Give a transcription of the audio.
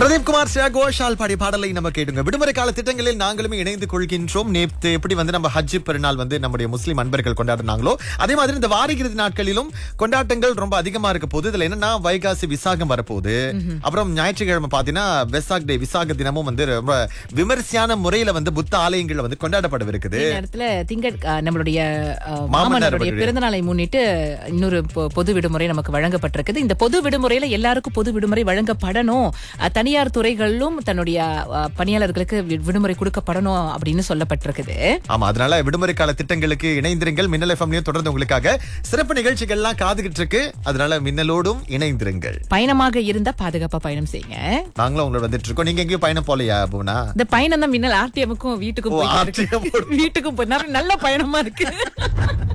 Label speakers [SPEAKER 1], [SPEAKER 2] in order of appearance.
[SPEAKER 1] பிரதீப் குமார் ஷியா கோஷால் பாடிய பாடலை நம்ம கேட்டுங்க விடுமுறை கால திட்டங்களில் நாங்களுமே இணைந்து கொள்கின்றோம் நேற்று எப்படி வந்து நம்ம ஹஜ் பெருநாள் வந்து நம்முடைய முஸ்லிம் அன்பர்கள் கொண்டாடினாங்களோ அதே மாதிரி இந்த வார இறுதி நாட்களிலும் கொண்டாட்டங்கள் ரொம்ப அதிகமா இருக்க போகுது இதுல என்னன்னா வைகாசி விசாகம் வரப்போகுது அப்புறம் ஞாயிற்றுக்கிழமை பாத்தீங்கன்னா வெசாக் டே விசாக தினமும் வந்து ரொம்ப விமரிசையான முறையில வந்து புத்த ஆலயங்கள்ல வந்து கொண்டாடப்படவிருக்குது
[SPEAKER 2] இந்த இடத்துல திங்கள் அஹ், நம்மளுடைய அஹ்,
[SPEAKER 1] மாமன்னார்
[SPEAKER 2] மாமன்னருடைய
[SPEAKER 1] அவர்களுடைய-
[SPEAKER 2] பிறந்த நாளை முன்னிட்டு இன்னொரு பொ- பொது விடுமுறை நமக்கு வழங்கப்பட்டிருக்குது இந்த பொது விடுமுறையில எல்லாருக்கும் பொது விடுமுறை வழங்கப்படணும் அஹ், தனியார் துறைகளிலும் தன்னுடைய அஹ், பணியாளர்களுக்கு வி- விடுமுறை கொடுக்கப்படணும் அப்படின்னு சொல்லப்பட்டிருக்குது
[SPEAKER 1] ஆமா அதனால விடுமுறை கால திட்டங்களுக்கு இணைந்திருங்கள் மின்னல் எஃப்எம்லயும் தொடர்ந்து உங்களுக்காக சிறப்பு நிகழ்ச்சிகள்லாம் காதுகிட்டு இருக்கு அதனால மின்னலோடும் இணைந்திருங்கள்
[SPEAKER 2] பயணமாக இருந்தா பாதுகாப்பா பயணம் செய்யுங்க
[SPEAKER 1] நாங்களும் உங்களோட வந்துட்டு இருக்கோம் நீங்க எங்கேயும் பயணம் போலையா பூனா
[SPEAKER 2] இந்த பயணம் தான் மின்னல் ஆர்டிஎம்முக்கும் வீட்டுக்கும்
[SPEAKER 1] ஓ,
[SPEAKER 2] போயிட்டு
[SPEAKER 1] RTM
[SPEAKER 2] இருக்கு. வீட்டுக்கும் போய் நல்ல பயணமா இருக்கு